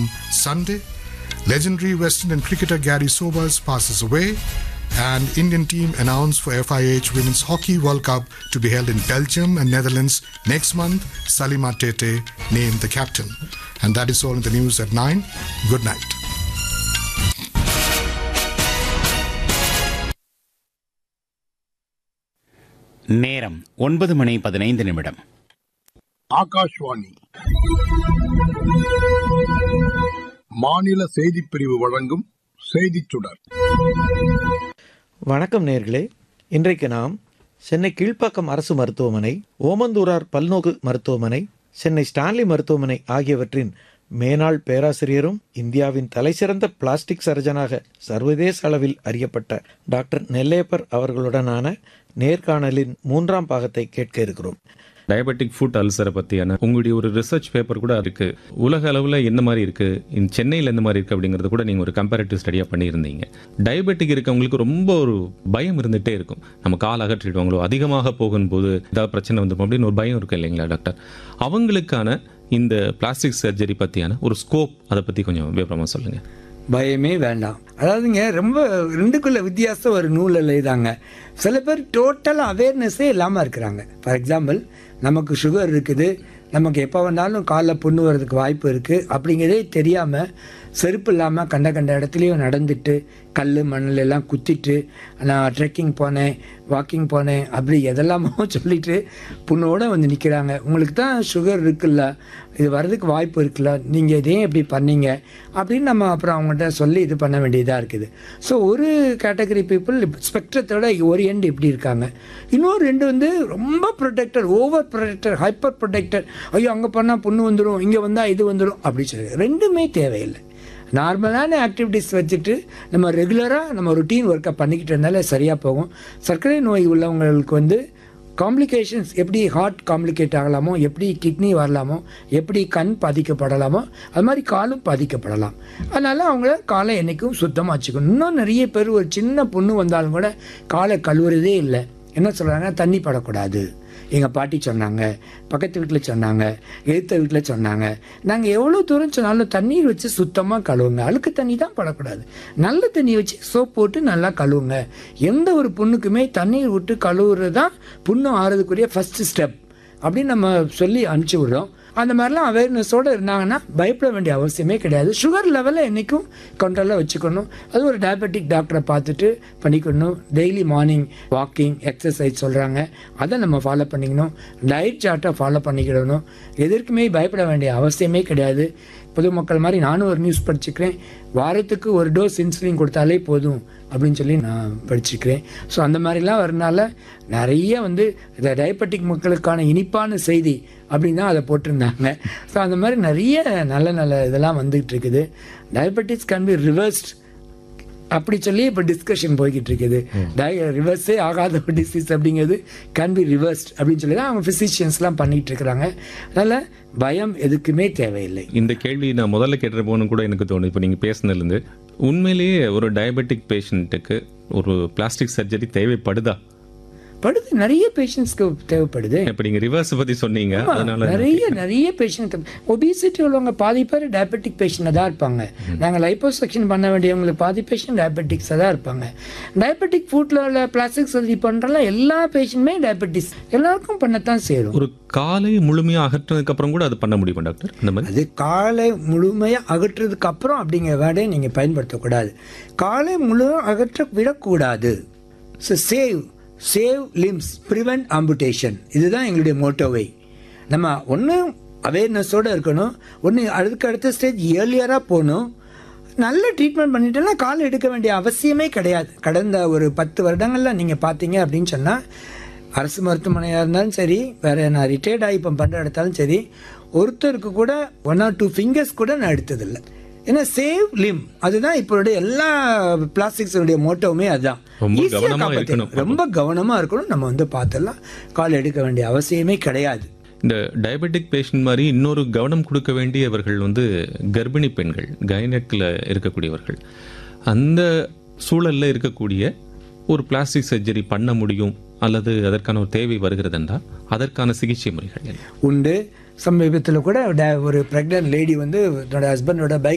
Sunday. Legendary West Indian cricketer Gary Sobers passes away. And Indian team announced for FIH Women's Hockey World Cup to be held in Belgium and Netherlands next month. Salima Tete named the captain. And that is all in the news at 9. Good night. நேரம் ஒன்பது மணி பதினைந்து நிமிடம் ஆகாஷ்வாணி மாநில செய்திப் பிரிவு வழங்கும் செய்திச் சுடர் வணக்கம் நேர்களே இன்றைக்கு நாம் சென்னை கீழ்ப்பாக்கம் அரசு மருத்துவமனை ஓமந்தூரார் பல்நோக்கு மருத்துவமனை சென்னை ஸ்டான்லி மருத்துவமனை ஆகியவற்றின் மேனாள் பேராசிரியரும் இந்தியாவின் தலைசிறந்த பிளாஸ்டிக் சர்ஜனாக சர்வதேச அளவில் அறியப்பட்ட டாக்டர் நெல்லேப்பர் அவர்களுடனான நேர்காணலின் மூன்றாம் பாகத்தை கேட்க இருக்கிறோம் டயபெட்டிக் ஃபுட் அல்சரை பற்றியான உங்களுடைய ஒரு ரிசர்ச் பேப்பர் கூட இருக்கு உலக அளவில் எந்த மாதிரி இருக்கு இந்த சென்னையில் எந்த மாதிரி இருக்கு அப்படிங்கிறது கூட நீங்கள் ஒரு கம்பேரிட்டிவ் ஸ்டடியாக பண்ணியிருந்தீங்க டயபெட்டிக் இருக்கவங்களுக்கு ரொம்ப ஒரு பயம் இருந்துகிட்டே இருக்கும் நம்ம கால் அகற்றிடுவாங்களோ அதிகமாக போகும்போது ஏதாவது பிரச்சனை வந்துடும் அப்படின்னு ஒரு பயம் இருக்கு இல்லைங்களா டாக்டர் அவங்களுக்கான இந்த பிளாஸ்டிக் சர்ஜரி பற்றியான ஒரு ஸ்கோப் அதை பற்றி கொஞ்சம் விவரமாக சொல்லுங்கள் பயமே வேண்டாம் அதாவதுங்க ரொம்ப ரெண்டுக்குள்ள வித்தியாசம் ஒரு நூல் எழுதாங்க சில பேர் டோட்டல் அவேர்னஸே இல்லாமல் இருக்கிறாங்க ஃபார் எக்ஸாம்பிள் நமக்கு சுகர் இருக்குது நமக்கு எப்போ வேணாலும் காலில் புண்ணு வர்றதுக்கு வாய்ப்பு இருக்குது அப்படிங்கிறதே தெரியாமல் செருப்பு இல்லாமல் கண்ட கண்ட இடத்துலையும் நடந்துட்டு கல் மண்ணில் எல்லாம் குத்திட்டு நான் ட்ரெக்கிங் போனேன் வாக்கிங் போனேன் அப்படி எதெல்லாமோ சொல்லிட்டு புண்ணோட வந்து நிற்கிறாங்க உங்களுக்கு தான் சுகர் இருக்குல்ல இது வர்றதுக்கு வாய்ப்பு இருக்குல்ல நீங்கள் இதையும் எப்படி பண்ணீங்க அப்படின்னு நம்ம அப்புறம் அவங்கள்ட்ட சொல்லி இது பண்ண வேண்டியதாக இருக்குது ஸோ ஒரு கேட்டகரி பீப்புள் ஸ்பெக்ட்ரத்தோட ஒரு எண்டு இப்படி இருக்காங்க இன்னொரு ரெண்டு வந்து ரொம்ப protector over protector hyper protector ஐயோ அங்கே பண்ணால் புண்ணு வந்துடும் இங்கே வந்தால் இது வந்துடும் அப்படி சொல்லி ரெண்டுமே தேவையில்லை நார்மலான ஆக்டிவிட்டீஸ் வச்சுட்டு நம்ம ரெகுலராக நம்ம ரொட்டீன் ஒர்க்கை பண்ணிக்கிட்டு இருந்தாலே சரியாக போகும் சர்க்கரை நோய் உள்ளவங்களுக்கு வந்து காம்ப்ளிகேஷன்ஸ் எப்படி ஹார்ட் காம்ப்ளிகேட் ஆகலாமோ எப்படி கிட்னி வரலாமோ எப்படி கண் பாதிக்கப்படலாமோ அது மாதிரி காலும் பாதிக்கப்படலாம் அதனால் அவங்கள காலை என்றைக்கும் சுத்தமாக வச்சுக்கணும் இன்னும் நிறைய பேர் ஒரு சின்ன புண்ணு வந்தாலும் கூட காலை கழுவுறதே இல்லை என்ன சொல்கிறாங்க தண்ணி படக்கூடாது எங்கள் பாட்டி சொன்னாங்க பக்கத்து வீட்டில் சொன்னாங்க எதிர்த்த வீட்டில் சொன்னாங்க நாங்கள் எவ்வளோ தூரம் சொன்னாலும் தண்ணீர் வச்சு சுத்தமாக கழுவுங்க அழுக்கு தண்ணி தான் படக்கூடாது நல்ல தண்ணி வச்சு சோப் போட்டு நல்லா கழுவுங்க எந்த ஒரு புண்ணுக்குமே தண்ணீர் விட்டு கழுவுறது தான் புண்ணு ஆறதுக்குரிய ஃபஸ்ட்டு ஸ்டெப் அப்படின்னு நம்ம சொல்லி அனுப்பிச்சி விடுறோம் அந்த மாதிரிலாம் அவேர்னஸோடு இருந்தாங்கன்னா பயப்பட வேண்டிய அவசியமே கிடையாது சுகர் லெவலை என்றைக்கும் கண்ட்ரோலில் வச்சுக்கணும் அது ஒரு டயபெட்டிக் டாக்டரை பார்த்துட்டு பண்ணிக்கணும் டெய்லி மார்னிங் வாக்கிங் எக்ஸசைஸ் சொல்கிறாங்க அதை நம்ம ஃபாலோ பண்ணிக்கணும் டயட் சார்ட்டை ஃபாலோ பண்ணிக்கிடணும் எதற்குமே பயப்பட வேண்டிய அவசியமே கிடையாது பொதுமக்கள் மாதிரி நானும் ஒரு நியூஸ் படிச்சுக்கிறேன் வாரத்துக்கு ஒரு டோஸ் இன்சுலின் கொடுத்தாலே போதும் அப்படின்னு சொல்லி நான் படிச்சுக்கிறேன் ஸோ அந்த மாதிரிலாம் வரனால நிறைய வந்து இந்த டயபெட்டிக் மக்களுக்கான இனிப்பான செய்தி அப்படின்னு தான் அதை போட்டிருந்தாங்க ஸோ அந்த மாதிரி நிறைய நல்ல நல்ல இதெல்லாம் வந்துகிட்டு இருக்குது டயபெட்டிஸ் கேன் பி ரிவர்ஸ்ட் அப்படி சொல்லி இப்போ டிஸ்கஷன் போய்கிட்டு இருக்குது டய ரிவர்ஸே ஆகாத ஒரு டிசீஸ் அப்படிங்கிறது கேன் பி ரிவர்ஸ்ட் அப்படின்னு சொல்லி தான் அவங்க ஃபிசிஷியன்ஸ்லாம் பண்ணிகிட்டு இருக்கிறாங்க அதனால் பயம் எதுக்குமே தேவையில்லை இந்த கேள்வி நான் முதல்ல கேட்டிருப்போன்னு கூட எனக்கு தோணுது இப்போ நீங்கள் பேசுனதுலேருந்து உண்மையிலேயே ஒரு டயபெட்டிக் பேஷண்ட்டுக்கு ஒரு பிளாஸ்டிக் சர்ஜரி தேவைப்படுதா படுது நிறைய பேஷண்ட்ஸ்க்கு தேவைப்படுது இப்போ நீங்கள் ரிவர்ஸ் பற்றி சொன்னீங்க ஆமா, அதனால நிறைய நிறைய பேஷண்ட் ஒபிசிட்டி உள்ளவங்க பாதி பேர் டயபெட்டிக் பேஷண்டாக தான் இருப்பாங்க நாங்கள் லைப்போசெக்ஷன் பண்ண வேண்டியவங்களுக்கு பாதி பேஷண்ட் டயபெட்டிக்ஸாக தான் இருப்பாங்க டயபெட்டிக் ஃபுட்டில் உள்ள பிளாஸ்டிக் சர்ஜரி பண்ணுறல எல்லா பேஷண்ட்டுமே டயபெட்டிஸ் எல்லாருக்கும் பண்ணத்தான் சேரும் ஒரு காலை முழுமையாக அகற்றினதுக்கு அப்புறம் கூட அது பண்ண முடியுமா டாக்டர் அந்த மாதிரி அது காலை முழுமையாக அகற்றுறதுக்கு அப்புறம் அப்படிங்கிற வேர்டை நீங்கள் பயன்படுத்தக்கூடாது காலை முழுவதும் அகற்ற விடக்கூடாது so save save limbs prevent amputation இதுதான் எங்களுடைய மோட்டோவை நம்ம ஒன்று அவேர்னஸோடு இருக்கணும் ஒன்று அதுக்கு அடுத்த ஸ்டேஜ் ஏர்லியராக போகணும் நல்ல ட்ரீட்மெண்ட் பண்ணிட்டோம்னா கால் எடுக்க வேண்டிய அவசியமே கிடையாது கடந்த ஒரு பத்து வருடங்களில் நீங்கள் பார்த்தீங்க அப்படின்னு சொன்னால் அரசு மருத்துவமனையாக இருந்தாலும் சரி வேறு நான் ரிட்டையர்ட் ஆகி இப்போ பண்ணுற எடுத்தாலும் சரி ஒருத்தருக்கு கூட ஒன் ஆர் டூ ஃபிங்கர்ஸ் கூட நான் எடுத்ததில்லை ஏன்னா சேவ் லிம் அதுதான் இப்போடைய எல்லா பிளாஸ்டிக்ஸுடைய மோட்டோவுமே அதுதான் ரொம்ப Easy ஆ கவனமா காப்பாத்திடலாம். இருக்கணும். ரொம்ப கவனமாக இருக்கணும் நம்ம வந்து பார்த்துடலாம் கால் எடுக்க வேண்டிய அவசியமே கிடையாது இந்த டயபெட்டிக் பேஷண்ட் மாதிரி இன்னொரு கவனம் கொடுக்க வேண்டியவர்கள் வந்து கர்ப்பிணி பெண்கள் கைனக்கில் இருக்கக்கூடியவர்கள் அந்த சூழல்ல இருக்கக்கூடிய ஒரு பிளாஸ்டிக் சர்ஜரி பண்ண முடியும் அல்லது அதற்கான ஒரு தேவை வருகிறதென்றால் அதற்கான சிகிச்சை முறைகள் என்ன உண்டு சமீபத்தில் கூட ட- ஒரு ப்ரெக்னென்ட் லேடி வந்து தன்னோட ஹஸ்பண்டோட பைக்